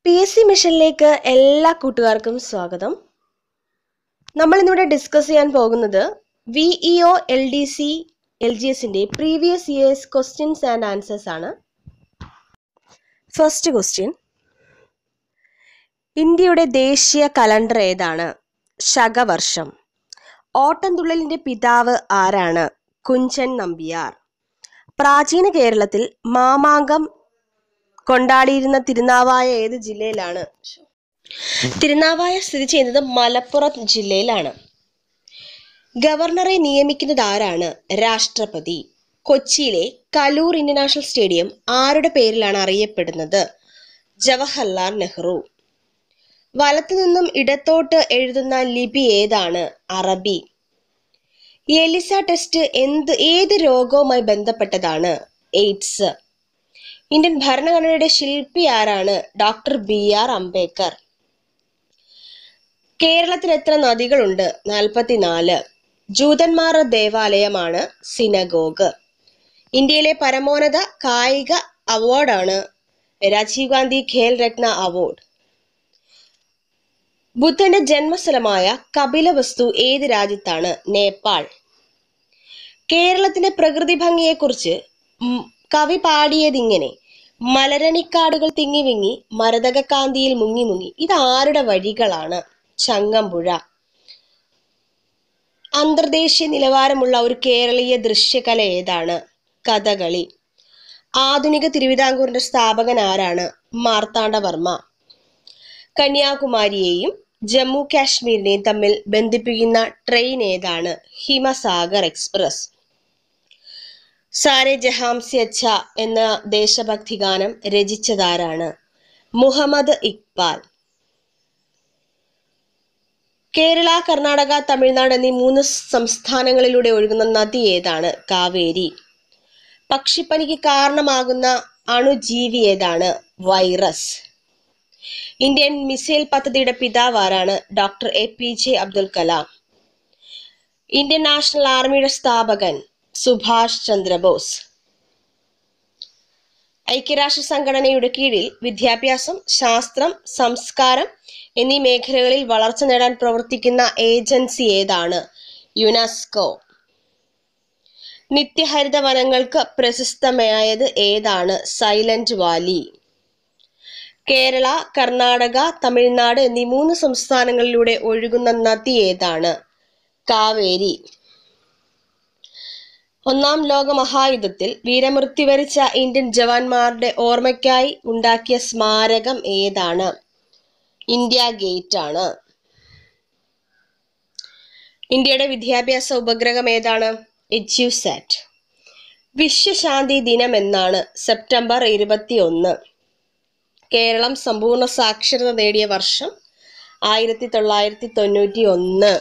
P S C മിഷനിലേക്ക് എല്ലാ കൂട്ടുകാർക്കും സ്വാഗതം നമ്മൾ ഇന്നിവിടെ ഡിസ്കസ് ചെയ്യാൻ പോകുന്നത് V E O L D C L G എസിന്റെ previous years questions and answers ആണ് ഫസ്റ്റ് ക്വസ്റ്റ്യൻ ഇന്ത്യയുടെ ദേശീയ കലണ്ടർ ഏതാണ് ശകവർഷം ഓട്ടംതുള്ളലിന്റെ പിതാവ് ആരാണ് കുഞ്ചൻ നമ്പ്യാർ പ്രാചീന കേരളത്തിൽ മാമാങ്കം കൊണ്ടാടിയിരുന്ന തിരുനാവായ ഏത് ജില്ലയിലാണ് തിരുനാവായ സ്ഥിതി ചെയ്യുന്നത് മലപ്പുറം ജില്ലയിലാണ് ഗവർണറെ നിയമിക്കുന്നത് ആരാണ് രാഷ്ട്രപതി കൊച്ചിയിലെ കലൂർ ഇന്റർനാഷണൽ സ്റ്റേഡിയം ആരുടെ പേരിലാണ് അറിയപ്പെടുന്നത് ജവഹർലാൽ നെഹ്റു വലത്തു നിന്നും ഇടത്തോട്ട് എഴുതുന്ന ലിപി ഏതാണ് അറബി എലിസ ടെസ്റ്റ് എന്ത് ഏത് രോഗവുമായി ബന്ധപ്പെട്ടതാണ് എയ്ഡ്സ് ഇന്ത്യൻ ഭരണഘടനയുടെ ശില്പി ആരാണ് ഡോക്ടർ ബി ആർ അംബേദ്കർ കേരളത്തിൽ എത്ര നദികളുണ്ട് നാൽപ്പത്തിനാല് ജൂതന്മാർ ദേവാലയമാണ് സിനഗോഗ് ഇന്ത്യയിലെ പരമോന്നത കായിക അവാർഡാണ് രാജീവ് ഗാന്ധി ഖേൽ രത്ന അവാർഡ് ബുദ്ധന്റെ ജന്മസ്ഥലമായ കപിലവസ്തു ഏത് രാജ്യത്താണ് നേപ്പാൾ കേരളത്തിന്റെ പ്രകൃതി ഭംഗിയെക്കുറിച്ച് ഉം കവി പാടിയതിങ്ങനെ മലരണിക്കാടുകൾ തിങ്ങി വിങ്ങി മരതകക്കാന്തിയിൽ മുങ്ങി മുങ്ങി ഇത് ആരുടെ വഴികളാണ് ചങ്ങമ്പുഴ അന്തർദേശീയ നിലവാരമുള്ള ഒരു കേരളീയ ദൃശ്യകല ഏതാണ് കഥകളി ആധുനിക തിരുവിതാംകൂറിന്റെ സ്ഥാപകൻ ആരാണ് മാർത്താണ്ഡവർമ്മ കന്യാകുമാരിയെയും ജമ്മു കാശ്മീരിനെയും തമ്മിൽ ബന്ധിപ്പിക്കുന്ന ട്രെയിൻ ഏതാണ് ഹിമസാഗർ എക്സ്പ്രസ് സാരെ ജഹാംസി അച്ഛ എന്ന ദേശഭക്തി ഗാനം രചിച്ചതാരാണ് മുഹമ്മദ് ഇക്ബാൽ കേരള കർണാടക തമിഴ്നാട് എന്നീ മൂന്ന് സംസ്ഥാനങ്ങളിലൂടെ ഒഴുകുന്ന നദി ഏതാണ് കാവേരി പക്ഷിപ്പനിക്ക് കാരണമാകുന്ന അണുജീവി ഏതാണ് വൈറസ് ഇന്ത്യൻ മിസൈൽ പദ്ധതിയുടെ പിതാവ് ആരാണ് doctor A P J Abdul Kalam Indian national ആർമിയുടെ സ്ഥാപകൻ സുഭാഷ് ചന്ദ്രബോസ് ഐക്യരാഷ്ട്ര സംഘടനയുടെ കീഴിൽ വിദ്യാഭ്യാസം ശാസ്ത്രം സംസ്കാരം എന്നീ മേഖലകളിൽ വളർച്ച നേടാൻ പ്രവർത്തിക്കുന്ന ഏജൻസി ഏതാണ് യുനെസ്കോ നിത്യഹരിത വനങ്ങൾക്ക് പ്രശസ്തമായത് ഏതാണ് സൈലന്റ് വാലി കേരള കർണാടക തമിഴ്നാട് എന്നീ മൂന്ന് സംസ്ഥാനങ്ങളിലൂടെ ഒഴുകുന്ന നദി ഏതാണ് കാവേരി ഒന്നാം ലോക മഹായുദ്ധത്തിൽ വീരമൃത്യു വരിച്ച ഇന്ത്യൻ ജവാന്മാരുടെ ഓർമ്മയ്ക്കായി ഉണ്ടാക്കിയ സ്മാരകം ഏതാണ് ഇന്ത്യ ഗേറ്റ് ആണ് ഇന്ത്യയുടെ വിദ്യാഭ്യാസ ഉപഗ്രഹം ഏതാണ് എജ്യൂസാറ്റ് വിശ്വശാന്തി ദിനം എന്നാണ് സെപ്റ്റംബർ ഇരുപത്തി ഒന്ന് കേരളം സമ്പൂർണ്ണ സാക്ഷരത നേടിയ വർഷം ആയിരത്തി തൊള്ളായിരത്തി തൊണ്ണൂറ്റി ഒന്ന്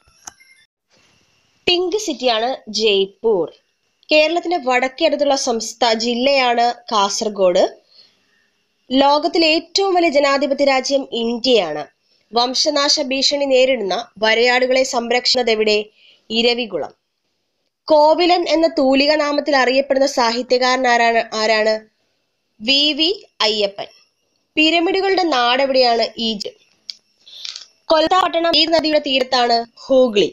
പിങ്ക് സിറ്റിയാണ് ജയ്പൂർ കേരളത്തിന്റെ വടക്കേ അടുത്തുള്ള സംസ്ഥാന ജില്ലയാണ് കാസർഗോഡ് ലോകത്തിലെ ഏറ്റവും വലിയ ജനാധിപത്യ രാജ്യം ഇന്ത്യയാണ് വംശനാശ ഭീഷണി നേരിടുന്ന വരയാടുകളെ സംരക്ഷണത് എവിടെ ഇരവികുളം കോവിലൻ എന്ന തൂലിക നാമത്തിൽ അറിയപ്പെടുന്ന സാഹിത്യകാരൻ ആരാണ് ആരാണ് വി വി അയ്യപ്പൻ പിരമിഡുകളുടെ നാടെവിടെയാണ് ഈജിപ്ത് കൊൽക്കത്ത പട്ടണം ഈ നദിയുടെ തീരത്താണ് ഹൂഗ്ലി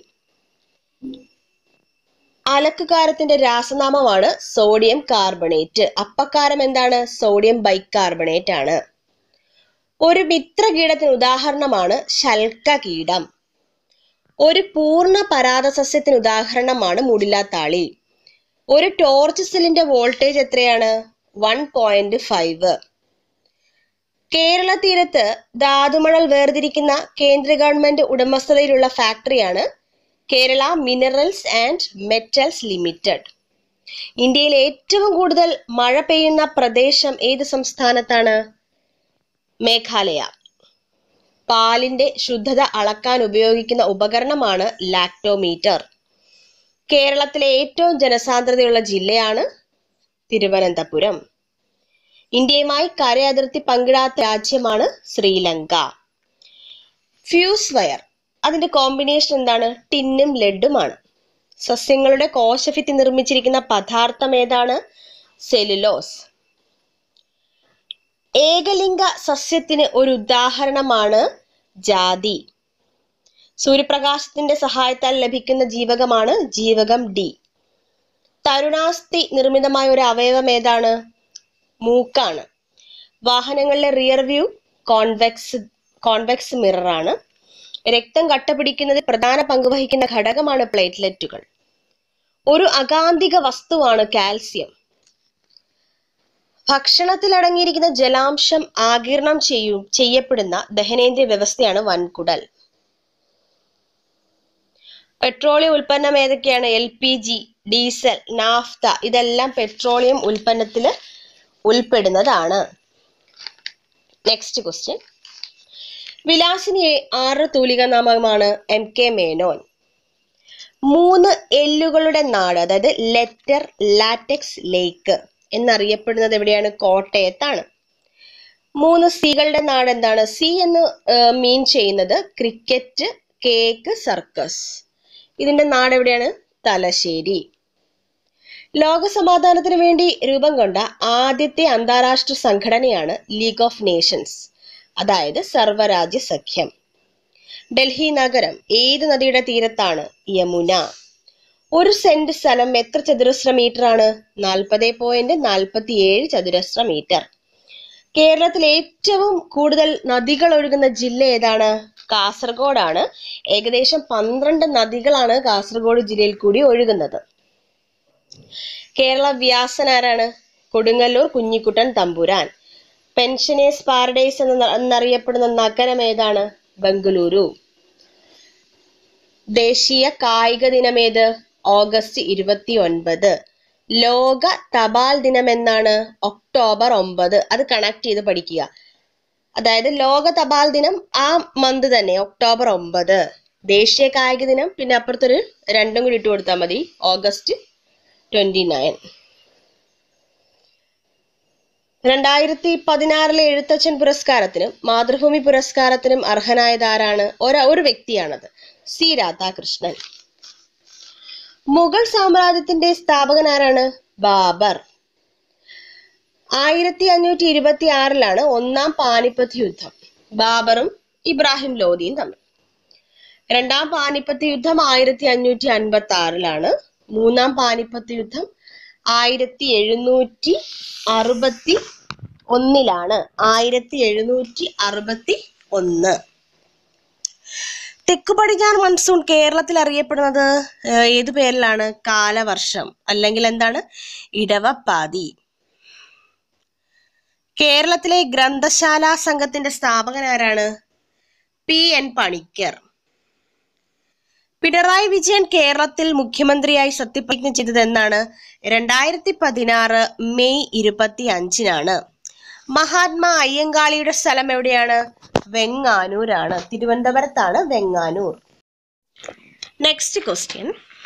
അലക്കുകാരത്തിന്റെ രാസനാമമാണ് സോഡിയം കാർബണേറ്റ് അപ്പക്കാരം എന്താണ് സോഡിയം ബൈകാർബണേറ്റ് ആണ് ഒരു മിത്രകീടത്തിന് ഉദാഹരണമാണ് ശൽക്ക കീടം ഒരു പൂർണ്ണ പരാത സസ്യത്തിന് ഉദാഹരണമാണ് മുടിലാത്താളി ഒരു ടോർച്ച് സെല്ലിന്റെ വോൾട്ടേജ് എത്രയാണ് വൺ പോയിന്റ് ഫൈവ് കേരള തീരത്ത് ധാതുമണൽ വേർതിരിക്കുന്ന കേന്ദ്ര ഗവൺമെന്റ് ഉടമസ്ഥതയിലുള്ള ഫാക്ടറിയാണ് Kerala minerals and metals limited ഇന്ത്യയിൽ ഏറ്റവും കൂടുതൽ മഴ പെയ്യുന്ന പ്രദേശം ഏത് സംസ്ഥാനത്താണ് മേഘാലയ പാലിന്റെ ശുദ്ധത അളക്കാൻ ഉപയോഗിക്കുന്ന ഉപകരണമാണ് ലാക്ടോമീറ്റർ കേരളത്തിലെ ഏറ്റവും ജനസാന്ദ്രതയുള്ള ജില്ലയാണ് തിരുവനന്തപുരം ഇന്ത്യയുമായി കര അതിർത്തി പങ്കിടാത്ത രാജ്യമാണ് ശ്രീലങ്ക ഫ്യൂസ് വയർ അതിന്റെ കോമ്പിനേഷൻ എന്താണ് ടിന്നും ലെഡുമാണ് സസ്യങ്ങളുടെ കോശഭിത്തി നിർമ്മിച്ചിരിക്കുന്ന പദാർത്ഥം ഏതാണ് സെലുലോസ് ഏകലിംഗ സസ്യത്തിന് ഒരു ഉദാഹരണമാണ് ജാതി സൂര്യപ്രകാശത്തിന്റെ സഹായത്താൽ ലഭിക്കുന്ന ജീവകമാണ് ജീവകം ഡി തരുണാസ്ഥി നിർമ്മിതമായ ഒരു അവയവം ഏതാണ് മൂക്കാണ് വാഹനങ്ങളിലെ റിയർ വ്യൂ കോൺവെക്സ് കോൺവെക്സ് മിററാണ് രക്തം കട്ടപിടിക്കുന്നതിൽ പ്രധാന പങ്ക് വഹിക്കുന്ന ഘടകമാണ് പ്ലേറ്റ്ലെറ്റുകൾ ഒരു അകാന്തിക വസ്തുവാണ് കാൽസ്യം ഭക്ഷണത്തിൽ അടങ്ങിയിരിക്കുന്ന ജലാംശം ആകിരണം ചെയ്യും ചെയ്യപ്പെടുന്ന ദഹനേന്ദ്രിയ വ്യവസ്ഥയാണ് വൻകുടൽ പെട്രോളിയം ഉൽപ്പന്നം ഏതൊക്കെയാണ് L P G diesel naphtha ഇതെല്ലാം പെട്രോളിയം ഉൽപ്പന്നത്തിൽ ഉൾപ്പെടുന്നതാണ് നെക്സ്റ്റ് ക്വസ്റ്റ്യൻ വിലാസിനി ആറ് തൂലിക നാമമാണ് എം കെ മേനോൻ മൂന്ന് എല്ലുകളുടെ നാട് അതായത് ലെറ്റർ ലാറ്റക്സ് ലേക്ക് എന്നറിയപ്പെടുന്നത് എവിടെയാണ് കോട്ടയത്താണ് മൂന്ന് സികളുടെ നാട് എന്താണ് സി എന്ന് മീൻ ചെയ്യുന്നത് ക്രിക്കറ്റ് കേക്ക് സർക്കസ് ഇതിന്റെ നാട് എവിടെയാണ് തലശ്ശേരി ലോക സമാധാനത്തിന് വേണ്ടി രൂപം കൊണ്ട ആദ്യത്തെ അന്താരാഷ്ട്ര സംഘടനയാണ് ലീഗ് ഓഫ് നേഷൻസ് അതായത് സർവരാജ്യ സഖ്യം ഡൽഹി നഗരം ഏത് നദിയുടെ തീരത്താണ് യമുന ഒരു സെന്റ് സ്ഥലം എത്ര ചതുരശ്ര മീറ്റർ ആണ് നാൽപ്പത് പോയിന്റ് നാൽപ്പത്തി ഏഴ് ചതുരശ്ര മീറ്റർ കേരളത്തിൽ ഏറ്റവും കൂടുതൽ നദികൾ ഒഴുകുന്ന ജില്ല ഏതാണ് കാസർഗോഡാണ് ഏകദേശം പന്ത്രണ്ട് നദികളാണ് കാസർഗോഡ് ജില്ലയിൽ കൂടി ഒഴുകുന്നത് കേരള വ്യാസൻ ആരാണ് കൊടുങ്ങല്ലൂർ കുഞ്ഞിക്കുട്ടൻ തമ്പുരാൻ പെൻഷനേഴ്സ് പാരഡൈസ് എന്ന എന്നറിയപ്പെടുന്ന നഗരം ഏതാണ് ബംഗളൂരു ദേശീയ കായിക ദിനം ഏത് ഓഗസ്റ്റ് ഇരുപത്തി ഒൻപത് ലോക തപാൽ ദിനം എന്നാണ് ഒക്ടോബർ ഒമ്പത് അത് കണക്ട് ചെയ്ത് പഠിക്കുക അതായത് ലോക തപാൽ ദിനം ആ മന്ത് തന്നെ ഒക്ടോബർ ഒമ്പത് ദേശീയ കായിക ദിനം പിന്നെ അപ്പുറത്തൊരു രണ്ടും കൂടി ഇട്ട് കൊടുത്താൽ മതി ഓഗസ്റ്റ് ട്വന്റി നയൻ രണ്ടായിരത്തി പതിനാറിലെ എഴുത്തച്ഛൻ പുരസ്കാരത്തിനും മാതൃഭൂമി പുരസ്കാരത്തിനും അർഹനായത് ആരാണ് ഒരു ഒരു വ്യക്തിയാണത് സി രാധാകൃഷ്ണൻ മുഗൾ സാമ്രാജ്യത്തിന്റെ സ്ഥാപകൻ ആരാണ് ബാബർ ആയിരത്തി അഞ്ഞൂറ്റി ഇരുപത്തി ആറിലാണ് ഒന്നാം പാനിപ്പത്ത് യുദ്ധം ബാബറും ഇബ്രാഹിം ലോധിയും തമ്മിൽ രണ്ടാം പാനിപ്പത്ത് യുദ്ധം ആയിരത്തി അഞ്ഞൂറ്റി അൻപത്തി ആറിലാണ് മൂന്നാം പാനിപ്പത്ത് യുദ്ധം ആയിരത്തി എഴുന്നൂറ്റി അറുപത്തി ഒന്നിലാണ് ആയിരത്തി എഴുന്നൂറ്റി അറുപത്തി ഒന്ന് തെക്കു പടിഞ്ഞാറ് മൺസൂൺ കേരളത്തിൽ അറിയപ്പെടുന്നത് ഏഹ്, ഏത് പേരിലാണ് കാലവർഷം അല്ലെങ്കിൽ എന്താണ് ഇടവപ്പാതി കേരളത്തിലെ ഗ്രന്ഥശാല സംഘത്തിന്റെ സ്ഥാപകൻ ആരാണ് പി എൻ പണിക്കർ പിണറായി വിജയൻ കേരളത്തിൽ മുഖ്യമന്ത്രിയായി സത്യപ്രതിജ്ഞ ചെയ്തത് എന്നാണ് രണ്ടായിരത്തി പതിനാറ് മെയ് ഇരുപത്തി അഞ്ചിനാണ് മഹാത്മാ അയ്യങ്കാളിയുടെ സ്ഥലം എവിടെയാണ് വെങ്ങാനൂരാണ് തിരുവനന്തപുരത്താണ് വെങ്ങാനൂർ നെക്സ്റ്റ് ക്വസ്റ്റ്യൻ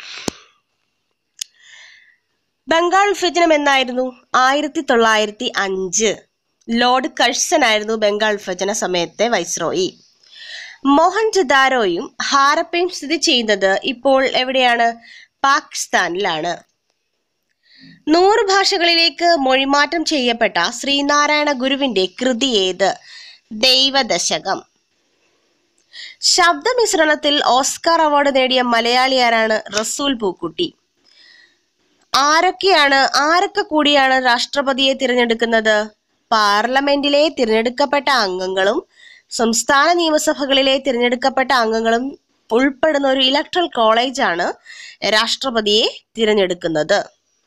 ബംഗാൾ വിഭജനം എന്നായിരുന്നു ആയിരത്തി തൊള്ളായിരത്തി അഞ്ച് ലോർഡ് കഴ്സൺ ആയിരുന്നു ബംഗാൾ വിഭജന സമയത്തെ വൈസ്രോയി മോഹൻജദാരോയും ഹാരപ്പയും സ്ഥിതി ചെയ്യുന്നത് ഇപ്പോൾ എവിടെയാണ് പാകിസ്ഥാനിലാണ് നൂറ് ഭാഷകളിലേക്ക് മൊഴിമാറ്റം ചെയ്യപ്പെട്ട ശ്രീനാരായണ ഗുരുവിന്റെ കൃതി ഏത് ദൈവദശകം ശബ്ദമിശ്രണത്തിൽ ഓസ്കാർ അവാർഡ് നേടിയ മലയാളി ആരാണ് റസൂൽ പൂക്കുട്ടി ആരൊക്കെയാണ് ആരൊക്കെ കൂടിയാണ് രാഷ്ട്രപതിയെ തിരഞ്ഞെടുക്കുന്നത് പാർലമെന്റിലെ തിരഞ്ഞെടുക്കപ്പെട്ട അംഗങ്ങളും സംസ്ഥാന നിയമസഭകളിലെ തിരഞ്ഞെടുക്കപ്പെട്ട അംഗങ്ങളും ഉൾപ്പെടുന്ന ഒരു ഇലക്ട്രൽ കോളേജാണ് രാഷ്ട്രപതിയെ തിരഞ്ഞെടുക്കുന്നത്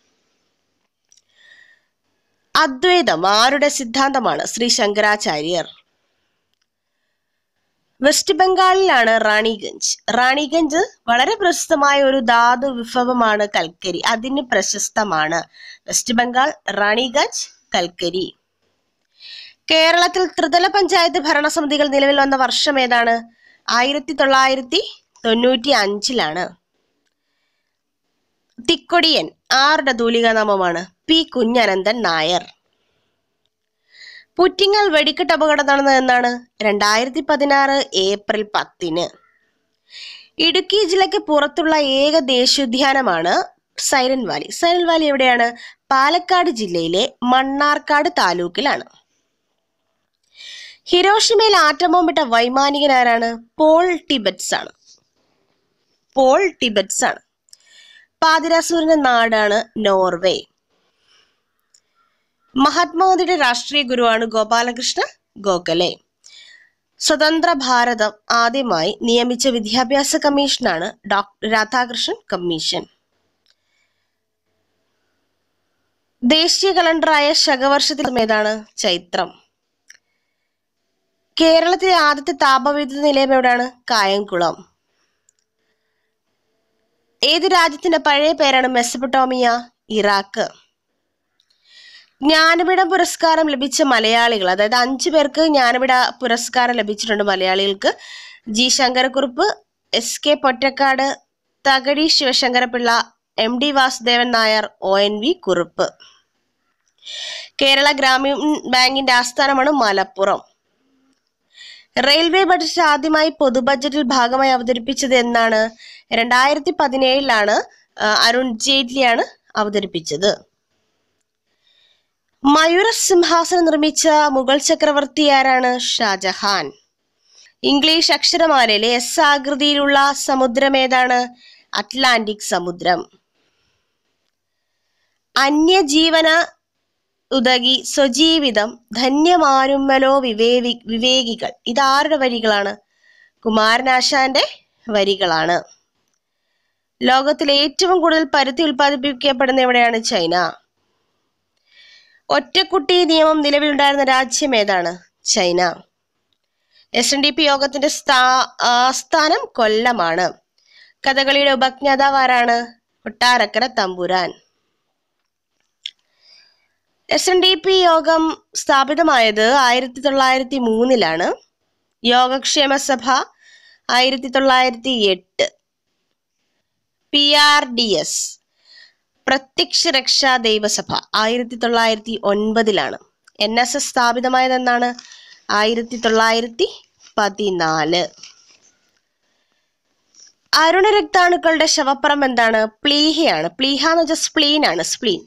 അദ്വൈതം ആരുടെ സിദ്ധാന്തമാണ് ശ്രീ ശങ്കരാചാര്യർ വെസ്റ്റ് ബംഗാളിലാണ് റാണിഗഞ്ച് റാണിഗഞ്ച് വളരെ പ്രശസ്തമായ ഒരു ധാതു വിഭവമാണ് കൽക്കരി അതിന് പ്രശസ്തമാണ് വെസ്റ്റ് ബംഗാൾ റാണിഗഞ്ച് കൽക്കരി കേരളത്തിൽ ത്രിതല പഞ്ചായത്ത് ഭരണസമിതികൾ നിലവിൽ വന്ന വർഷം ഏതാണ് ആയിരത്തി തൊള്ളായിരത്തി തൊണ്ണൂറ്റി അഞ്ചിലാണ് തിക്കൊടിയൻ ആരുടെ തൂലികാനാമമാണ് പി കുഞ്ഞനന്തൻ നായർ പുറ്റിങ്ങൽ വെടിക്കെട്ട് അപകടം നടന്നത് എന്നാണ് രണ്ടായിരത്തി പതിനാറ് ഏപ്രിൽ പത്തിന് ഇടുക്കി ജില്ലയ്ക്ക് പുറത്തുള്ള ഏക ദേശീയോദ്യാനമാണ് സൈലന്റ് വാലി സൈലന്റ് വാലി എവിടെയാണ് പാലക്കാട് ജില്ലയിലെ മണ്ണാർക്കാട് താലൂക്കിലാണ് ഹിരോഷിമയിൽ ആറ്റം ബോംബിട്ട വൈമാനികൻ ആരാണ് പോൾ ടിബറ്റ്സ് ആണ് പോൾ ടിബറ്റ്സ് ആണ് പാതിരാസൂരിന്റെ നാടാണ് നോർവേ മഹാത്മാഗാന്ധിയുടെ രാഷ്ട്രീയ ഗുരുവാണ് ഗോപാലകൃഷ്ണ ഗോഖലെ സ്വതന്ത്ര ഭാരതം ആദ്യമായി നിയമിച്ച വിദ്യാഭ്യാസ കമ്മീഷനാണ് ഡോക്ടർ രാധാകൃഷ്ണൻ കമ്മീഷൻ ദേശീയ കലണ്ടറായ ശകവർഷത്തിൽ ഏതാണ് ചൈത്രം കേരളത്തിലെ ആദ്യത്തെ താപവൈദ്യുത നിലയം എവിടെയാണ് കായംകുളം ഏത് രാജ്യത്തിന്റെ പഴയ പേരാണ് മെസ്സപ്പൊട്ടോമിയ ഇറാഖ് ജ്ഞാനപീഠ പുരസ്കാരം ലഭിച്ച മലയാളികൾ അതായത് അഞ്ചു പേർക്ക് ജ്ഞാനപീഠ പുരസ്കാരം ലഭിച്ചിട്ടുണ്ട് മലയാളികൾക്ക് G Sankarakurup S K Pottekkatt Thakazhi Sivasankara Pillai M D Vasudevan Nair O N V Kurup Kerala Gramin ബാങ്കിന്റെ ആസ്ഥാനമാണ് മലപ്പുറം റെയിൽവേ ബഡ്ജറ്റ് ആദ്യമായി പൊതു ബഡ്ജറ്റിൽ ഭാഗമായി അവതരിപ്പിച്ചത് എന്നാണ് രണ്ടായിരത്തി പതിനേഴിലാണ് അരുൺ ജെയ്റ്റ്ലിയാണ് അവതരിപ്പിച്ചത് മയൂര സിംഹാസനം നിർമ്മിച്ച മുഗൾ ചക്രവർത്തി ആരാണ് ഷാജഹാൻ ഇംഗ്ലീഷ് അക്ഷരമാലയിലെ എസ് ആകൃതിയിലുള്ള സമുദ്രം ഏതാണ് അറ്റ്ലാന്റിക് സമുദ്രം അന്യജീവന ഉതകി സ്വജീവിതം ധന്യമാരുമ്മലോ വിവേവി വിവേകികൾ ഇതാരുടെ വരികളാണ് കുമാരനാശാന്റെ വരികളാണ് ലോകത്തിലെ ഏറ്റവും കൂടുതൽ പരുത്തി ഉൽപ്പാദിപ്പിക്കപ്പെടുന്ന എവിടെയാണ് ചൈന ഒറ്റക്കുട്ടി നിയമം നിലവിലുണ്ടായിരുന്ന രാജ്യം ഏതാണ് China S N D P യോഗത്തിന്റെ സ്ഥാ- ആസ്ഥാനം കൊല്ലമാണ് കഥകളിയുടെ ഉപജ്ഞാതാവ് ആരാണ് കൊട്ടാരക്കര തമ്പുരാൻ എസ് എൻ ഡി പി യോഗം സ്ഥാപിതമായത് ആയിരത്തി തൊള്ളായിരത്തി മൂന്നിലാണ് യോഗക്ഷേമ സഭ ആയിരത്തി തൊള്ളായിരത്തി എട്ട് പി ആർ ഡി എസ് പ്രത്യക്ഷ രക്ഷാ ദൈവസഭ ആയിരത്തി തൊള്ളായിരത്തി ഒൻപതിലാണ് എൻ എസ് എസ് സ്ഥാപിതമായതെന്നാണ് ആയിരത്തി തൊള്ളായിരത്തി പതിനാല് അരുണരക്താണുക്കളുടെ ശവപ്പുറം എന്താണ് പ്ലീഹയാണ് പ്ലീഹ എന്ന് വെച്ചാൽ സ്പ്ലീൻ ആണ് സ്പ്ലീൻ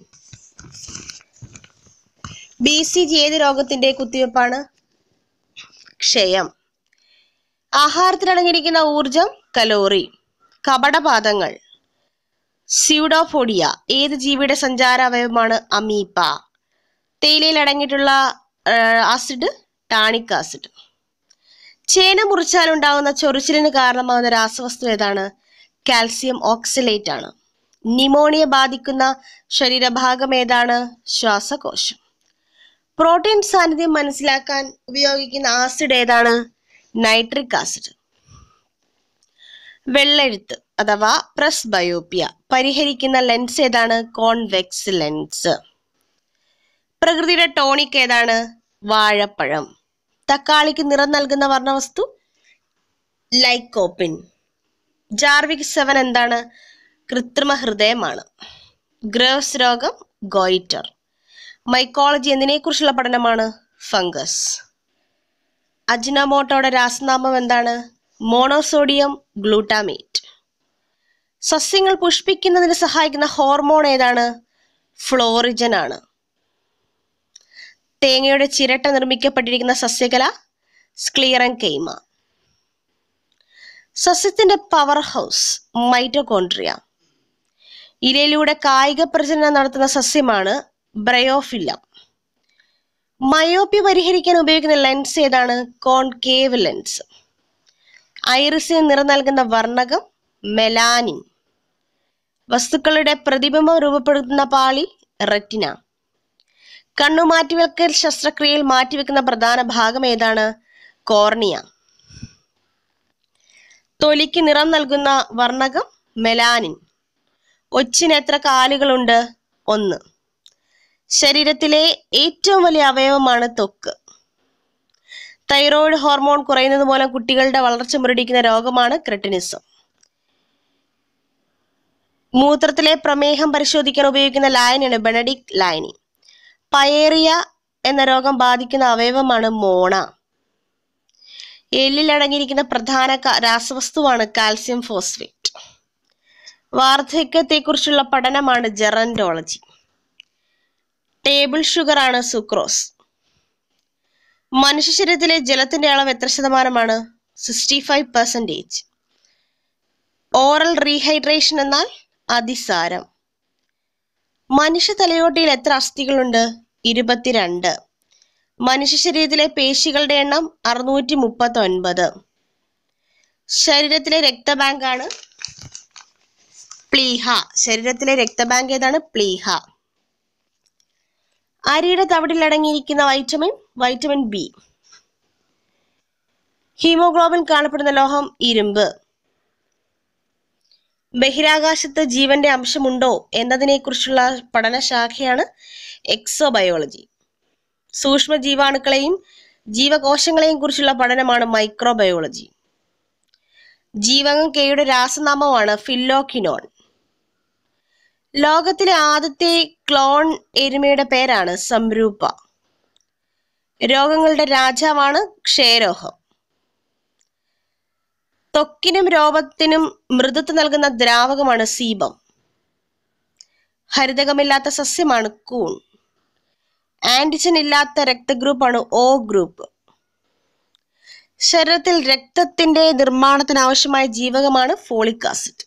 ബി സി ജി ഏത് രോഗത്തിന്റെ കുത്തിവെപ്പാണ് ക്ഷയം ആഹാരത്തിൽ അടങ്ങിയിരിക്കുന്ന ഊർജം കലോറി കപടപാദങ്ങൾ സ്യൂഡോഫോഡിയ ഏത് ജീവിയുടെ സഞ്ചാര അവയവമാണ് അമീപ്പ തേയിലയിൽ അടങ്ങിയിട്ടുള്ള ആ, ആസിഡ് ടാണിക് ആസിഡ് ചേന മുറിച്ചാൽ ഉണ്ടാകുന്ന ചൊറിച്ചിലിന് കാരണമാകുന്ന രാസവസ്തു ഏതാണ് കാൽസ്യം ഓക്സലേറ്റ് ആണ് നിമോണിയ ബാധിക്കുന്ന ശരീരഭാഗം ഏതാണ് ശ്വാസകോശം പ്രോട്ടീൻ സാന്നിധ്യം മനസ്സിലാക്കാൻ ഉപയോഗിക്കുന്ന ആസിഡ് ഏതാണ് നൈട്രിക് ആസിഡ് വെള്ളെഴുത്ത് അഥവാ പ്രസ് ബയോപ്പിയ പരിഹരിക്കുന്ന ലെൻസ് ഏതാണ് കോൺവെക്സ് ലെൻസ് പ്രകൃതിയുടെ ടോണിക് ഏതാണ് വാഴപ്പഴം തക്കാളിക്ക് നിറം നൽകുന്ന വർണ്ണവസ്തു ലൈക്കോപ്പിൻ ജാർവിക് സെവൻ എന്താണ് കൃത്രിമ ഹൃദയമാണ് ഗ്രേവ്സ് രോഗം ഗോയിറ്റർ മൈക്കോളജി എന്നതിനെക്കുറിച്ചുള്ള പഠനമാണ് ഫംഗസ് അജിനോമോട്ടോയുടെ രാസനാമം എന്താണ് മോണോസോഡിയം ഗ്ലൂട്ടാമേറ്റ് സസ്യങ്ങൾ പുഷ്പിക്കുന്നതിന് സഹായിക്കുന്ന ഹോർമോൺ ഏതാണ് ഫ്ലോറിജൻ ആണ് തേങ്ങയുടെ ചിരട്ട നിർമ്മിക്കപ്പെട്ടിരിക്കുന്ന സസ്യകല സ്ക്ലിയറൻ കെയ്മ സസ്യത്തിന്റെ പവർ ഹൗസ് മൈറ്റോകോൺട്രിയ ഇലയിലൂടെ കായിക പ്രജനനം നടത്തുന്ന സസ്യമാണ് ബ്രയോഫില്ലം മയോപ്പി പരിഹരിക്കാൻ ഉപയോഗിക്കുന്ന ലെൻസ് ഏതാണ് കോൺകേവ് ലെൻസ് ഐറിസിന് നിറം നൽകുന്ന വർണ്ണകം മെലാനിൻ വസ്തുക്കളുടെ പ്രതിബിംബം രൂപപ്പെടുത്തുന്ന പാളി റെറ്റിന കണ്ണു മാറ്റിവെക്കൽ ശസ്ത്രക്രിയയിൽ മാറ്റിവെക്കുന്ന പ്രധാന ഭാഗം ഏതാണ് കോർണിയ തൊലിക്ക് നിറം നൽകുന്ന വർണ്ണകം മെലാനിൻ ഒച്ചിന് എത്ര കാലുകളുണ്ട് ഒന്ന് ശരീരത്തിലെ ഏറ്റവും വലിയ അവയവമാണ് ത്വക്ക് തൈറോയ്ഡ് ഹോർമോൺ കുറയുന്നത് മൂലം കുട്ടികളുടെ വളർച്ച മുരടിക്കുന്ന രോഗമാണ് ക്രെട്ടിനിസം മൂത്രത്തിലെ പ്രമേഹം പരിശോധിക്കാൻ ഉപയോഗിക്കുന്ന ലായനിയാണ് ബെനഡിക് ലായനി പയേറിയ എന്ന രോഗം ബാധിക്കുന്ന അവയവമാണ് മോണ എല്ലിൽ അടങ്ങിയിരിക്കുന്ന പ്രധാന ക- രാസവസ്തുവാണ് കാൽസ്യം ഫോസ്ഫേറ്റ് വാർദ്ധക്യത്തെക്കുറിച്ചുള്ള പഠനമാണ് ജെറന്റോളജി ടേബിൾ ഷുഗർ ആണ് സുക്രോസ് മനുഷ്യ ശരീരത്തിലെ ജലത്തിന്റെ അളവ് എത്ര ശതമാനമാണ് sixty five percentage oral rehydration എന്നാൽ അതിസാരം മനുഷ്യ തലയോട്ടിയിൽ എത്ര അസ്ഥികളുണ്ട് ഇരുപത്തിരണ്ട് മനുഷ്യ ശരീരത്തിലെ പേശികളുടെ എണ്ണം അറുന്നൂറ്റി മുപ്പത്തി ഒൻപത് ശരീരത്തിലെ രക്തബാങ്കാണ് പ്ലീഹ ശരീരത്തിലെ രക്തബാങ്ക് ഏതാണ് പ്ലീഹ അരിയുടെ തവിടിൽ അടങ്ങിയിരിക്കുന്ന വൈറ്റമിൻ വൈറ്റമിൻ ബി ഹീമോഗ്ലോബിൻ കാണപ്പെടുന്ന ലോഹം ഇരുമ്പ് ബഹിരാകാശത്ത് ജീവന്റെ അംശമുണ്ടോ എന്നതിനെക്കുറിച്ചുള്ള പഠനശാഖയാണ് എക്സോബയോളജി സൂക്ഷ്മ ജീവാണുക്കളെയും ജീവകോശങ്ങളെയും കുറിച്ചുള്ള പഠനമാണ് മൈക്രോബയോളജി ജീവകം കെയുടെ രാസനാമമാണ് ഫില്ലോക്കിനോൺ ലോകത്തിലെ ആദ്യത്തെ ക്ലോൺ എരുമയുടെ പേരാണ് സംരൂപ രോഗങ്ങളുടെ രാജാവാണ് ക്ഷയരോഗം ത്വക്കിനും രോഗത്തിനും മൃദുത്വം നൽകുന്ന ദ്രാവകമാണ് സീബം ഹരിതകമില്ലാത്ത സസ്യമാണ് കൂൺ ആന്റിജൻ ഇല്ലാത്ത രക്തഗ്രൂപ്പാണ് ഒ ഗ്രൂപ്പ് ശരീരത്തിൽ രക്തത്തിന്റെ നിർമ്മാണത്തിന് ആവശ്യമായ ജീവകമാണ് ഫോളിക് ആസിഡ്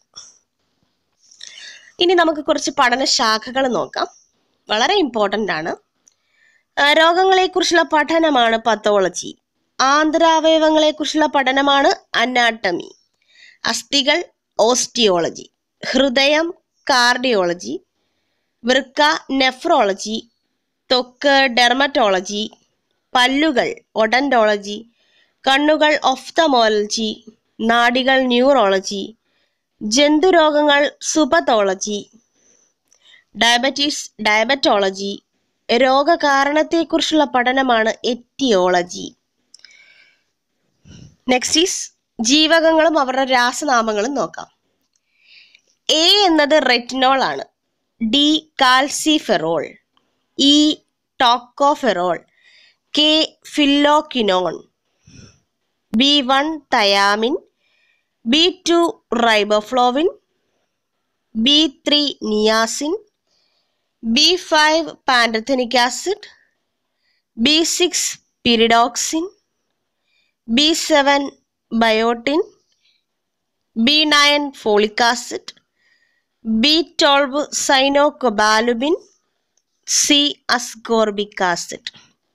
ഇനി നമുക്ക് കുറച്ച് പഠനശാഖകൾ നോക്കാം വളരെ ഇമ്പോർട്ടൻ്റ് ആണ് ആ, രോഗങ്ങളെക്കുറിച്ചുള്ള പഠനമാണ് പത്തോളജി ആന്തരാവയവങ്ങളെക്കുറിച്ചുള്ള പഠനമാണ് അനാട്ടമി അസ്ഥികൾ ഓസ്റ്റിയോളജി ഹൃദയം കാർഡിയോളജി വൃക്ക നെഫ്രോളജി ത്വക്ക് ഡെർമറ്റോളജി പല്ലുകൾ ഒഡന്റോളജി കണ്ണുകൾ ഒഫ്തമോളജി നാഡികൾ ന്യൂറോളജി ജന്തുരോഗങ്ങൾ സുപതോളജി ഡയബറ്റീസ് ഡയബറ്റോളജി രോഗകാരണത്തെക്കുറിച്ചുള്ള പഠനമാണ് എറ്റിയോളജി നെക്സ്റ്റ് ഈസ് ജീവകങ്ങളും അവരുടെ രാസനാമങ്ങളും നോക്കാം എ എന്നത് റെറ്റിനോൾ ആണ് D calciferol E tocopherol K phylloquinone B one thiamine B two riboflavin B three niacin B five pantothenic acid B six pyridoxine B seven biotin B nine folic acid B twelve cyanocobalamin C ascorbic acid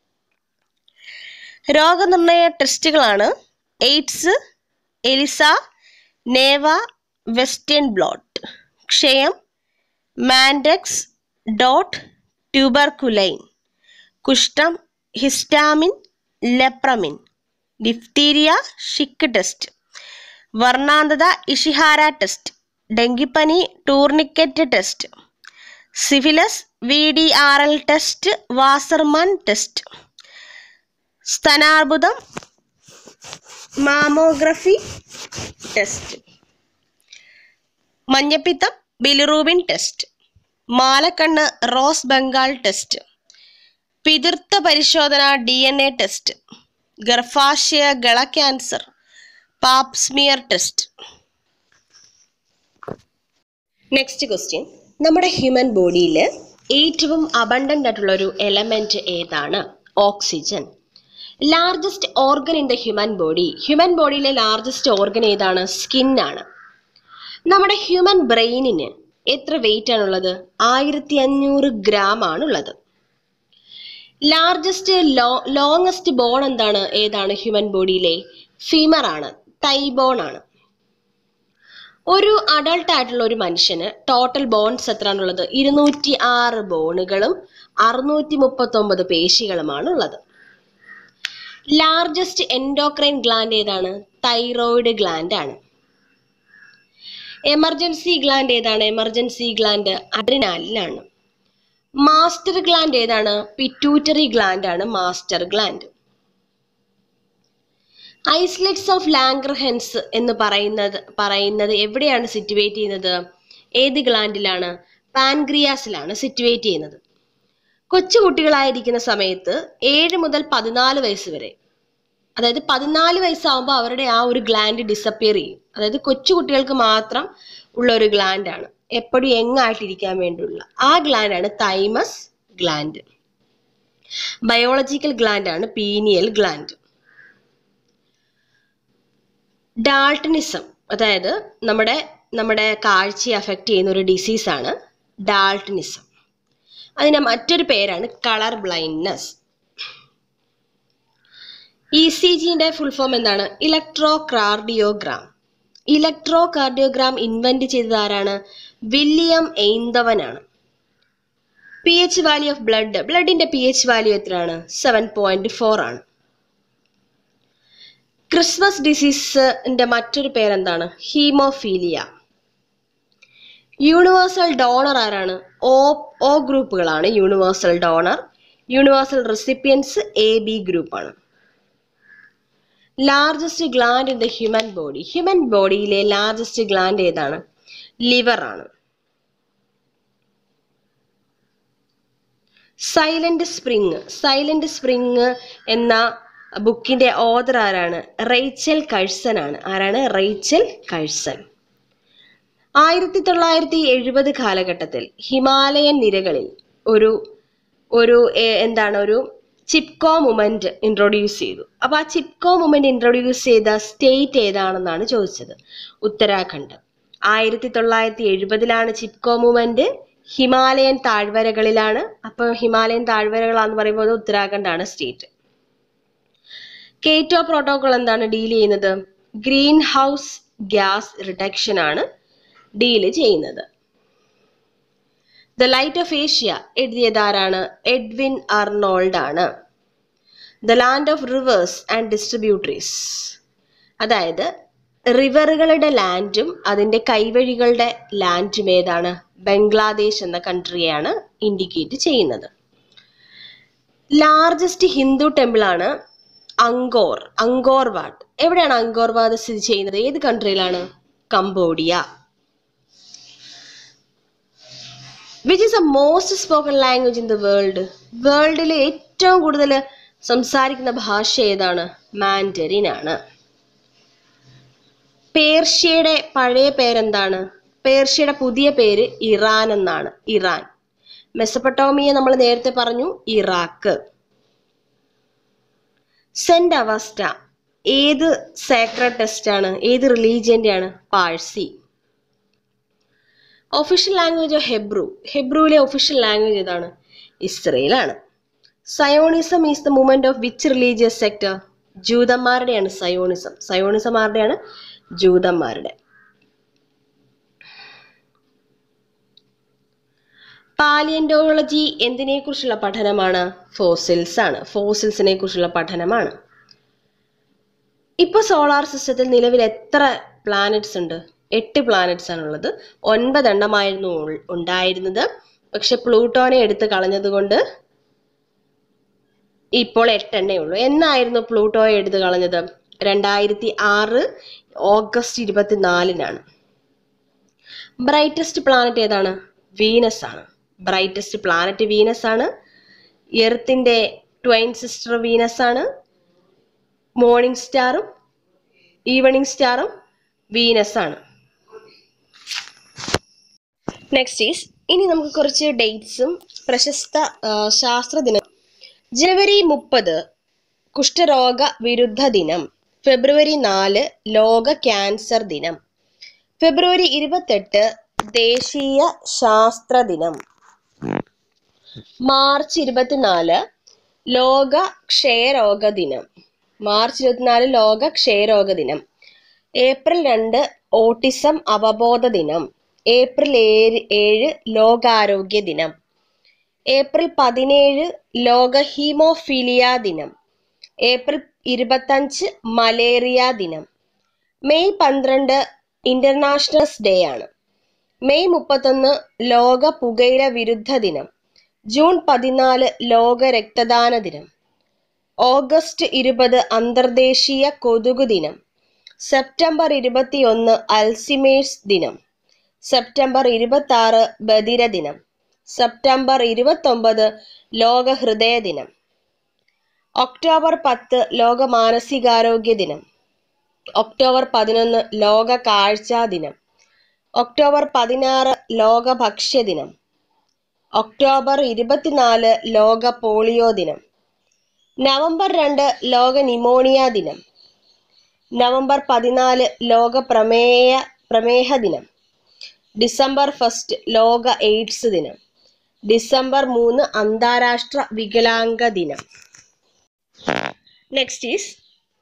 രോഗനിർണയ ടെസ്റ്റുകളാണ് AIDS ELISA നേവ western blot ക്ഷയം Mantoux dot tuberculin കുഷ്ഠം histamine lepromin diphtheria Schick test വർണ്ണാന്തത Ishihara test ഡെങ്കിപ്പനി tourniquet test syphilis V D R L test Wassermann test സ്തനാർബുദം mammography test മഞ്ഞപ്പിത്തം bilirubin test മാലക്കണ്ണ് rose Bengal test പിതൃത്വ പരിശോധന ഡി എൻ എ ടെസ്റ്റ് ഗർഭാശയ ഗള cancer pap smear test next question നമ്മുടെ human ബോഡിയിൽ ഏറ്റവും അബണ്ടൻ്റ് ആയിട്ടുള്ള ഒരു എലമെന്റ് ഏതാണ് oxygen largest organ in the human body human ബോഡിയിലെ ലാർജസ്റ്റ് ഓർഗൻ ഏതാണ് സ്കിൻ ആണ് നമ്മുടെ ഹ്യൂമൻ ബ്രെയിനിന് എത്ര വെയിറ്റ് ആണുള്ളത് ആയിരത്തി അഞ്ഞൂറ് ഗ്രാം ആണുള്ളത് ലാർജസ്റ്റ് ലോ ലോങ്ങസ്റ്റ് ബോൺ എന്താണ് ഏതാണ് ഹ്യൂമൻ ബോഡിയിലെ ഫീമർ ആണ് തൈ ബോൺ ആണ് ഒരു അഡൾട്ട് ആയിട്ടുള്ള ഒരു മനുഷ്യന് ടോട്ടൽ ബോൺസ് എത്രയാണുള്ളത് ഇരുന്നൂറ്റി ആറ് ബോണുകളും അറുന്നൂറ്റി മുപ്പത്തി ഒമ്പത് പേശികളുമാണ് ഉള്ളത് ലാർജസ്റ്റ് എൻഡോക്രൈൻ ഗ്ലാൻഡ് ഏതാണ് തൈറോയിഡ് ഗ്ലാൻഡ് ആണ് എമർജൻസി ഗ്ലാൻഡ് ഏതാണ് എമർജൻസി ഗ്ലാൻഡ് അഡ്രിനാലിനാണ് മാസ്റ്റർ ഗ്ലാൻഡ് ഏതാണ് പിറ്റ്യൂട്ടറി ഗ്ലാൻഡ് ആണ് master gland islets of Langerhans എന്ന് പറയുന്നത് പറയുന്നത് എവിടെയാണ് സിറ്റുവേറ്റ് ചെയ്യുന്നത് ഏത് ഗ്ലാൻഡിലാണ് പാൻക്രിയാസിലാണ് സിറ്റുവേറ്റ് ചെയ്യുന്നത് കൊച്ചുകുട്ടികളായിരിക്കുന്ന സമയത്ത് ഏഴ് മുതൽ പതിനാല് വയസ്സ് വരെ അതായത് പതിനാല് വയസ്സാകുമ്പോൾ അവരുടെ ആ ഒരു ഗ്ലാൻഡ് ഡിസപ്പിയർ ചെയ്യും അതായത് കൊച്ചുകുട്ടികൾക്ക് മാത്രം ഉള്ള ഒരു ഗ്ലാൻഡ് ആണ് എപ്പോഴും യങ് ആയിട്ടിരിക്കാൻ വേണ്ടിയുള്ള ആ ഗ്ലാൻഡ് ആണ് തൈമസ് ഗ്ലാൻഡ് ബയോളജിക്കൽ ഗ്ലാൻഡ് ആണ് പീനിയൽ ഗ്ലാൻഡ് ഡാൾട്ടനിസം അതായത് നമ്മുടെ നമ്മുടെ കാഴ്ചയെ അഫക്റ്റ് ചെയ്യുന്ന ഒരു ഡിസീസാണ് ഡാൾട്ടനിസം അതിൻ്റെ മറ്റൊരു പേരാണ് കളർ ബ്ലൈൻഡ്നെസ് ഇ സി ജിന്റെ ഫുൾ ഫോം എന്താണ് electrocardiogram electrocardiogram invent ചെയ്തത് ആരാണ് വില്യം എയ്ന്തവനാണ് P H value of blood ബ്ലഡിന്റെ പി എച്ച് വാല്യൂ എത്രയാണ് സെവൻ പോയിന്റ് ഫോർ ആണ് ക്രിസ്മസ് ഡിസീസിന്റെ മറ്റൊരു പേരെന്താണ് ഹീമോഫീലിയ യൂണിവേഴ്സൽ ഡോണർ ആരാണ് ഓ ഓ ഗ്രൂപ്പുകളാണ് universal donor universal recipients A B ഗ്രൂപ്പാണ് largest gland in the human body human ബോഡിയിലെ ലാർജസ്റ്റ് ഗ്ലാൻഡ് ഏതാണ് ലിവർ ആണ് സൈലന്റ് സ്പ്രിങ് സൈലന്റ് സ്പ്രിങ് എന്ന ബുക്കിന്റെ ഓതർ ആരാണ് റേച്ചൽ കഴ്സൺ ആണ് ആരാണ് റേച്ചൽ കഴ്സൺ ആയിരത്തി തൊള്ളായിരത്തി എഴുപത് കാലഘട്ടത്തിൽ ഹിമാലയൻ നിരകളിൽ ഒരു ഒരു എ- എന്താണ് ഒരു ചിപ്കോ മൂമെന്റ് ഇൻട്രൊഡ്യൂസ് ചെയ്തു അപ്പൊ ആ ചിപ്കോ മൂമെന്റ് ഇൻട്രൊഡ്യൂസ് ചെയ്ത സ്റ്റേറ്റ് ഏതാണെന്നാണ് ചോദിച്ചത് ഉത്തരാഖണ്ഡ് ആയിരത്തി തൊള്ളായിരത്തി എഴുപതിലാണ് ചിപ്കോ മൂവ്മെന്റ് ഹിമാലയൻ താഴ്വരകളിലാണ് അപ്പൊ ഹിമാലയൻ താഴ്വരകളാന്ന് പറയുമ്പോൾ ഉത്തരാഖണ്ഡാണ് സ്റ്റേറ്റ് കേറ്റോ പ്രോട്ടോകോൾ എന്താണ് ഡീൽ ചെയ്യുന്നത് ഗ്രീൻ ഹൗസ് ഗ്യാസ് റിഡക്ഷൻ ആണ് ഡീല് ചെയ്യുന്നത് ദ ലൈറ്റ് ഓഫ് ഏഷ്യ എഴുതിയത് ആരാണ് എഡ്വിൻ അർണോൾഡ് ആണ് the land of rivers and distributaries അതായത് റിവറുകളുടെ ലാൻഡും അതിന്റെ കൈവഴികളുടെ ലാൻഡും ഏതാണ് ബംഗ്ലാദേശ് എന്ന കൺട്രിയാണ് ഇൻഡിക്കേറ്റ് ചെയ്യുന്നത് ലാർജസ്റ്റ് ഹിന്ദു ടെമ്പിൾ ആണ് അങ്കോർ അങ്കോർ വാട്ട് എവിടെയാണ് അങ്കോർ വാട്ട് സ്ഥിതി ചെയ്യുന്നത് ഏത് കൺട്രിയിലാണ് Cambodia which is a most spoken language in the world വേൾഡിലെ ഏറ്റവും കൂടുതൽ സംസാരിക്കുന്ന ഭാഷ ഏതാണ് മാൻഡറിൻ ആണ് പേർഷ്യയുടെ പഴയ പേരെന്താണ് പേർഷ്യയുടെ പുതിയ പേര് ഇറാൻ എന്നാണ് ഇറാൻ മെസപ്പട്ടോമിയ നമ്മൾ നേരത്തെ പറഞ്ഞു ഇറാഖ് സെന്റ് അവസ്റ്റ ഏത് സേക്രഡ് ടെസ്റ്റ് ആണ് ഏത് റിലീജിയന്റെ ആണ് Parsi official language of Hebrew ഹെബ്രുവിലെ ഒഫീഷ്യൽ ലാംഗ്വേജ് ഏതാണ് ഇസ്രയേലാണ് Zionism is the movement of which religious sector ജൂതന്മാരുടെയാണ് സയോണിസം സയോണിസം ആരുടെയാണ് ജൂതന്മാരുടെ പാലിയന്റോളജി എന്തിനെ കുറിച്ചുള്ള പഠനമാണ് ഫോസിൽസ് ആണ് ഫോസിൽസിനെ കുറിച്ചുള്ള പഠനമാണ് ഇപ്പൊ സോളാർ സിസ്റ്റത്തിൽ നിലവിൽ എത്ര പ്ലാനറ്റ്സ് ഉണ്ട് എട്ട് പ്ലാനറ്റ്സ് ആണുള്ളത് ഒൻപതെണ്ണമായിരുന്നു ഉൾ- ഉണ്ടായിരുന്നത് പക്ഷെ പ്ലൂട്ടോനെ എടുത്ത് കളഞ്ഞത് കൊണ്ട് ഇപ്പോൾ എട്ടെണ്ണേ ഉള്ളൂ എന്നായിരുന്നു പ്ലൂട്ടോയെ എടുത്ത് കളഞ്ഞത് രണ്ടായിരത്തി ആറ് ഓഗസ്റ്റ് ഇരുപത്തിനാലിനാണ് ബ്രൈറ്റസ്റ്റ് പ്ലാനറ്റ് ഏതാണ് വീനസ് ആണ് ബ്രൈറ്റസ്റ്റ് പ്ലാനറ്റ് വീനസ് ആണ് എർത്തിന്റെ ട്വൈൻ സിസ്റ്റർ വീനസ് ആണ് മോർണിംഗ് സ്റ്റാറും ഈവനിങ് സ്റ്റാറും വീനസ് ആണ് നെക്സ്റ്റ് ഈസ് ഇനി നമുക്ക് കുറച്ച് ഡേറ്റ്സും പ്രശസ്ത ആ, ശാസ്ത്ര ദിനം ജനുവരി മുപ്പത് കുഷ്ഠരോഗ വിരുദ്ധ ദിനം ഫെബ്രുവരി നാല് ലോക ക്യാൻസർ ദിനം ഫെബ്രുവരി ഇരുപത്തെട്ട് ദേശീയ ശാസ്ത്ര ദിനം മാർച്ച് ഇരുപത്തിനാല് ലോക ക്ഷയരോഗ ദിനം മാർച്ച് ഇരുപത്തിനാല് ലോക ക്ഷയരോഗ ദിനം ഏപ്രിൽ രണ്ട് ഓട്ടിസം അവബോധ ദിനം ഏപ്രിൽ ഏഴ് ഏഴ് ലോകാരോഗ്യ ദിനം ഏപ്രിൽ പതിനേഴ് ലോക ഹീമോഫീലിയ ദിനം ഏപ്രിൽ ഇരുപത്തഞ്ച് മലേറിയ ദിനം മെയ് പന്ത്രണ്ട് ഇന്റർനാഷണൽ ഡേ ആണ് മെയ് മുപ്പത്തൊന്ന് ലോക പുകയില വിരുദ്ധ ദിനം ജൂൺ പതിനാല് ലോക രക്തദാന ദിനം ഓഗസ്റ്റ് ഇരുപത് അന്തർദേശീയ കൊതുക് ദിനം സെപ്റ്റംബർ ഇരുപത്തിയൊന്ന് അൽസിമേഴ്സ് ദിനം സെപ്റ്റംബർ ഇരുപത്തി ആറ് ബദിര ദിനം സെപ്റ്റംബർ ഇരുപത്തൊമ്പത് ലോക ഹൃദയ ദിനം ഒക്ടോബർ പത്ത് ലോക മാനസികാരോഗ്യ ദിനം ഒക്ടോബർ പതിനൊന്ന് ലോക കാഴ്ചാ ദിനം ഒക്ടോബർ പതിനാറ് ലോക ഭക്ഷ്യ ദിനം ഒക്ടോബർ ഇരുപത്തിനാല് ലോക പോളിയോ ദിനം നവംബർ രണ്ട് ലോക നിമോണിയ ദിനം നവംബർ പതിനാല് ലോക പ്രമേയ പ്രമേഹ ദിനം ഡിസംബർ ഫസ്റ്റ് ലോക എയ്ഡ്സ് ദിനം ഡിസംബർ മൂന്ന് അന്താരാഷ്ട്ര വികലാംഗ ദിനം നെക്സ്റ്റ് ഈസ്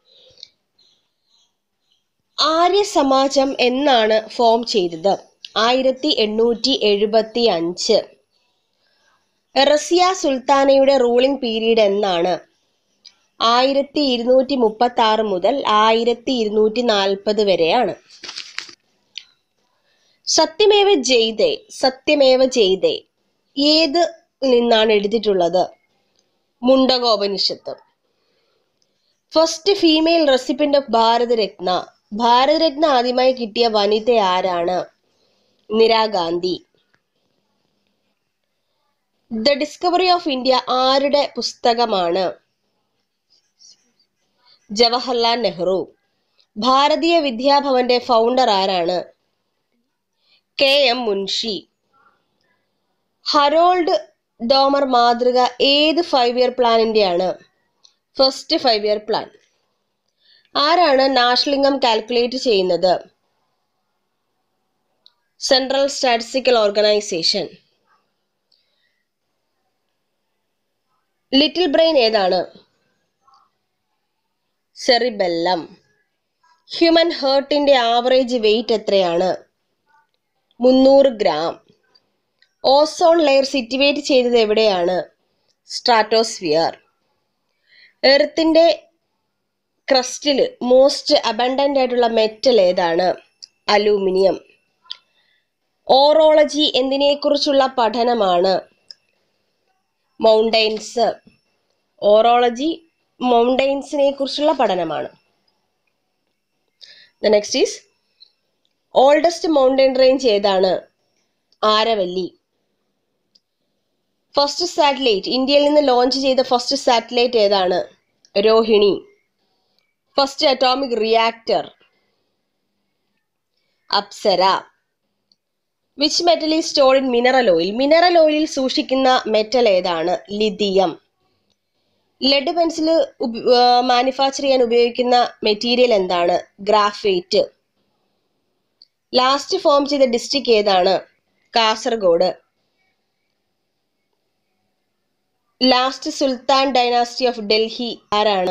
ആര്യ സമാജം എന്നാണ് ഫോം ചെയ്തത് ആയിരത്തി എണ്ണൂറ്റി എഴുപത്തി അഞ്ച് റസിയ സുൽത്താനയുടെ റൂളിംഗ് പീരീഡ് എന്നാണ് ആയിരത്തി ഇരുന്നൂറ്റി മുപ്പത്തി ആറ് മുതൽ ആയിരത്തി ഇരുന്നൂറ്റി നാൽപ്പത് വരെയാണ് സത്യമേവ ജയ്തേ സത്യമേവ ജയ്തേ ഏത് നിന്നാണ് എഴുതിയിട്ടുള്ളത് Mundaka Upanishad first female റെസിപ്പിന്റ് of Bharat Ratna Bharat Ratna ആദ്യമായി കിട്ടിയ വനിത ആരാണ് Indira Gandhi the discovery of India ആരുടെ പുസ്തകമാണ് ജവഹർലാൽ നെഹ്റു ഭാരതീയ വിദ്യാഭവന്റെ ഫൗണ്ടർ ആരാണ് K M Munshi Harold Domar മാതൃക ഏത് five year പ്ലാനിന്റെയാണ് first five year plan ആരാണ് നാഷലിംഗം കാൽക്കുലേറ്റ് ചെയ്യുന്നത് central statistical organisation little brain ഏതാണ് സെറിബെല്ലം ഹ്യൂമൻ ഹേർട്ടിന്റെ ആവറേജ് വെയിറ്റ് എത്രയാണ് മുന്നൂറ് ഗ്രാം ഓസോൺ ലെയർ സിറ്റുവേറ്റ് ചെയ്തത് എവിടെയാണ് സ്ട്രാറ്റോസ്ഫിയർ എർത്തിന്റെ ക്രസ്റ്റിൽ മോസ്റ്റ് അബണ്ടന്റ് ആയിട്ടുള്ള മെറ്റൽ ഏതാണ് അലൂമിനിയം ഓറോളജി എന്തിനെക്കുറിച്ചുള്ള പഠനമാണ് മൗണ്ടൈൻസ് ഓറോളജി മൗണ്ടൈൻസിനെ കുറിച്ചുള്ള പഠനമാണ് next is oldest mountain range ഏതാണ് ആരവല്ലി ഫസ്റ്റ് സാറ്റലൈറ്റ് ഇന്ത്യയിൽ നിന്ന് ലോഞ്ച് ചെയ്ത ഫസ്റ്റ് സാറ്റലൈറ്റ് ഏതാണ് Rohini first atomic reactor Apsara which metal is stored in mineral oil mineral ഓയിലിൽ സൂക്ഷിക്കുന്ന മെറ്റൽ ഏതാണ് ലിഥിയം ലെഡ് പെൻസിൽ മാനുഫാക്ചർ ചെയ്യാൻ ഉപയോഗിക്കുന്ന മെറ്റീരിയൽ എന്താണ് ഗ്രാഫൈറ്റ് ലാസ്റ്റ് ഫോം ചെയ്ത ഡിസ്ട്രിക്ട് ഏതാണ് Kasaragod last sultan dynasty of Delhi ആരാണ്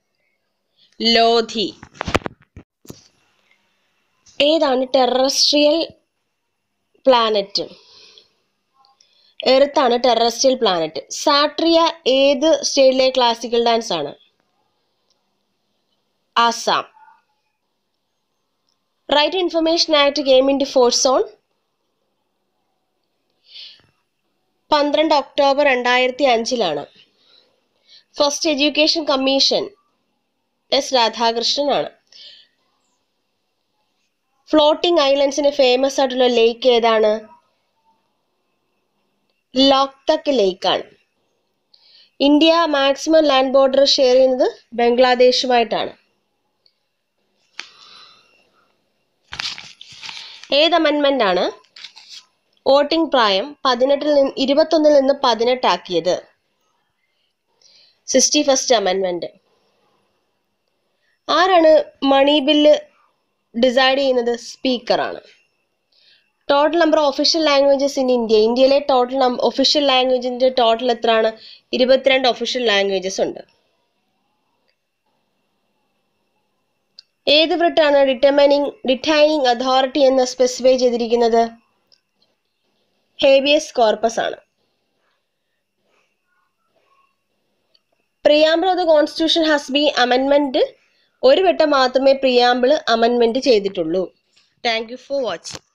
ലോധി ഏതാണ് terrestrial planet earth terrestrial planet Sattriya ഏത് സ്റ്റേറ്റിലെ ക്ലാസിക്കൽ ഡാൻസ് ആണ് Assam right information act came in force on പന്ത്രണ്ട് ഒക്ടോബർ രണ്ടായിരത്തി അഞ്ചിലാണ് first education commission S Radhakrishnan ആണ് ഫ്ലോട്ടിംഗ് ഐലൻഡ്സിന് ഫേമസ് ആയിട്ടുള്ള ലേക്ക് ഏതാണ് ലോക്തക് ലേക്കാണ് India maximum land border share ചെയ്യുന്നത് ബംഗ്ലാദേശുമായിട്ടാണ് ഏത് അമെൻമെന്റ് ആണ് വോട്ടിംഗ് പ്രായം പതിനെട്ടിൽ നിന്ന് ഇരുപത്തൊന്നിൽ നിന്ന് പതിനെട്ടാക്കിയത് സിക്സ്റ്റി ഫസ്റ്റ് അമെൻമെന്റ് ആരാണ് മണി ബില്ല് ഡിസൈഡ് ചെയ്യുന്നത് സ്പീക്കറാണ് total number of official languages in India ഇന്ത്യയിലെ ടോട്ടൽ ഒഫീഷ്യൽ ലാംഗ്വേജിന്റെ ടോട്ടൽ എത്രയാണ് ഇരുപത്തിരണ്ട് ഒഫീഷ്യൽ ലാംഗ്വേജസ് ഉണ്ട് ഏത് വൃട്ടാണ് ഡിറ്റർമിനിങ് ഡിറ്റൈനിങ് അതോറിറ്റി എന്ന് സ്പെസിഫൈ ചെയ്തിരിക്കുന്നത് ഹേബിയസ് കോർപ്പസ് ആണ് preamble of the constitution has been അമെൻമെന്റ് ഒരു വട്ടം മാത്രമേ പ്രിയാമ്പിൾ അമെൻമെന്റ് ചെയ്തിട്ടുള്ളൂ താങ്ക് യു ഫോർ വാച്ചിങ്